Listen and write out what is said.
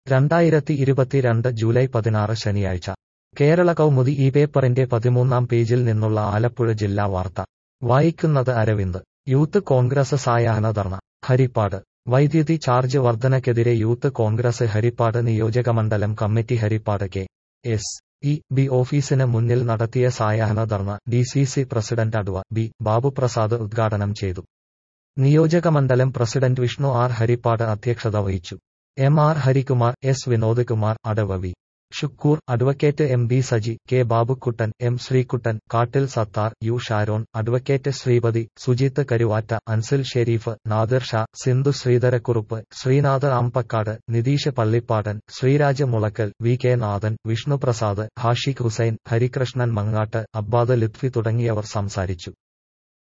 രണ്ടായിരത്തി ഇരുപത്തിരണ്ട് ജൂലൈ പതിനാറ് ശനിയാഴ്ച കേരള കൗമുദി ഈ പേപ്പറിന്റെ പതിമൂന്നാം പേജിൽ നിന്നുള്ള ആലപ്പുഴ ജില്ലാ വാർത്ത വായിക്കുന്നത് അരവിന്ദ് യൂത്ത് കോൺഗ്രസ് സായാഹ്ന ധർണ ഹരിപ്പാട് വൈദ്യുതി ചാർജ് വർധനയ്ക്കെതിരെ യൂത്ത് കോൺഗ്രസ് ഹരിപ്പാട് നിയോജകമണ്ഡലം committee Harippad K S E B ഓഫീസിന് മുന്നിൽ നടത്തിയ സായാഹ്ന dharna D C C president adv B Babuprasad ഉദ്ഘാടനം ചെയ്തു നിയോജകമണ്ഡലം പ്രസിഡന്റ് വിഷ്ണു ആർ ഹരിപ്പാട് അധ്യക്ഷത വഹിച്ചു M R Harikumar S Vinod Kumar adv V Shukkoor advocate M B Saji K Babukuttan M Sreekuttan Kattil Sathar U Sharon advocate Sreepathi Sujith Karuvatta Ansil Sherif Nadir Shah Sindhu Sreedharakurup Sreenath Ambakkad Nitish Pallippadan Sreeraj Mulakkal V K Nathan Vishnuprasad Hashiq Hussain Harikrishnan Mangattu അബ്ബാദ് ലിത്ഫി തുടങ്ങിയവർ സംസാരിച്ചു